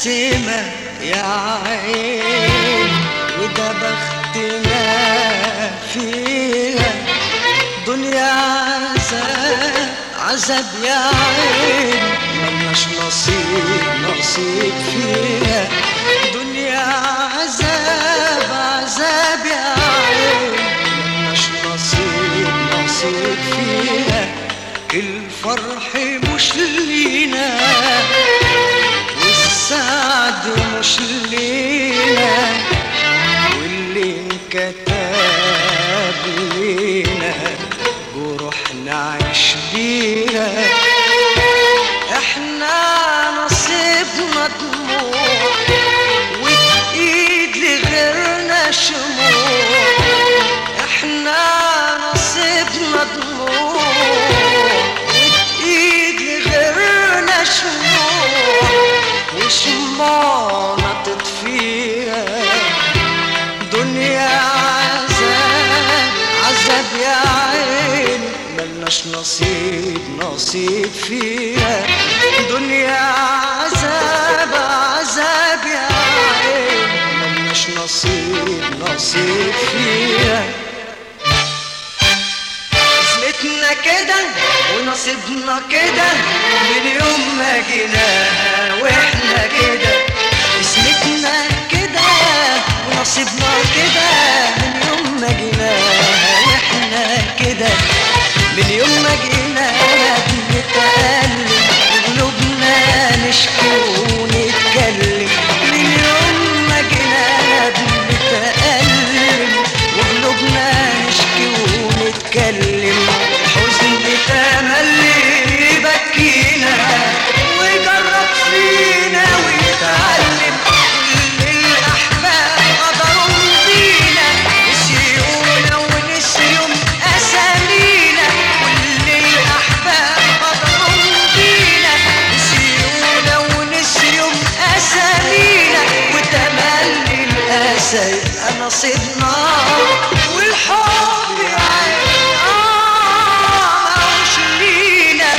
متقسمة يا عين وده بختنا فيها دنيا عذاب عذاب يا عين ملناش نصيب نصيب فيها دنيا عذاب عذاب يا عين ملناش نصيب نصيب فيها الفرح مش لينا والسعد مش لينا واللي انكتب لينا جروح نعيش بيها احنا نصيبنا دموع وايد لغيرنا شموع احنا نصيبنا دموع وايد لغيرنا شموع وشمعنا تطفيها دنيا عذاب عذاب يا عين ملناش نصيب نصيب فيها دنيا عذاب عذاب يا عين ملناش نصيب نصيب فيها اسمتنا كده ونصيبنا كده من يوم ما جيناها واحنا كده اسمتنا كده ونصيبنا كده من يوم ما جيناها واحنا كده من يوم ما جيناها بنتألم وقلوبنا نشكي ونتكلم من يوم ما جيناها بنتألم وقلوبنا نشكي ونتكلم حزن تملي يبكينا ويجرب فينا ويتعلم كل الأحباب قدروا بينا نسيونا ونسيهم أسامينا كل الأحباب قدروا بينا نسيونا ونسيهم أسامينا وتملي الأسى يبقى نصيبنا والحب يا عين آه مش لينا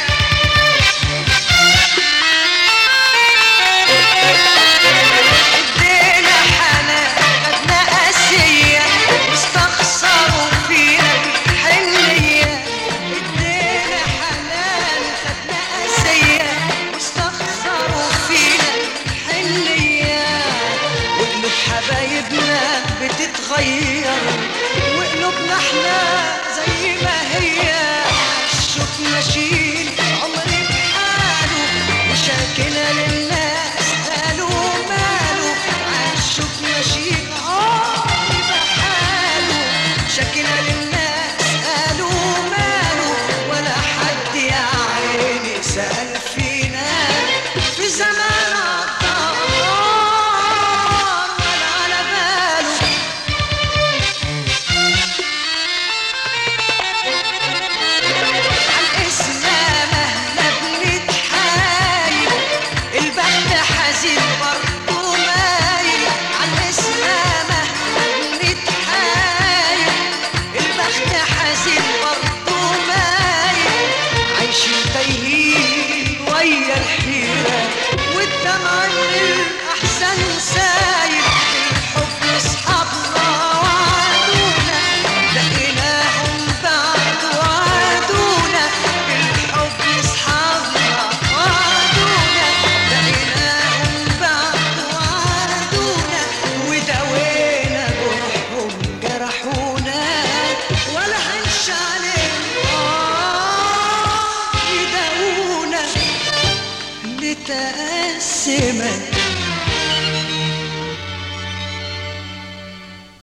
ادينا حنان خدنا قاسية واستخسروا فينا الحنية ادينا حنان خدنا قاسية واستخسروا فينا الحنية وقلوب حبايبنا بتتغير وقلوبنا احنا زي ما هي الشوك ماشيين عمري بحاله مشاكلنا للناس قالوا ماله عالشوك ماشيين عمري بحاله شكلنا للناس قالوا ماله ولا حد يا عيني سأل فينا في زمان عطار ولا على باله عالاسم مهما بنتحايل البخت حزين برضه مايل عالاسم مهما بنتحايل البخت حزين برضه مايل عايشين تايهين ويا الحيرة والدمع من الأحزان سايل الحب أصحابنا وعدونا لقيناهم بعد وعدونا الحب أصحابنا وعدونا لقيناهم بعد وعدونا وداوينا جرحهم جرحونا ولا هنش عليهم آه يداوونا متقسمة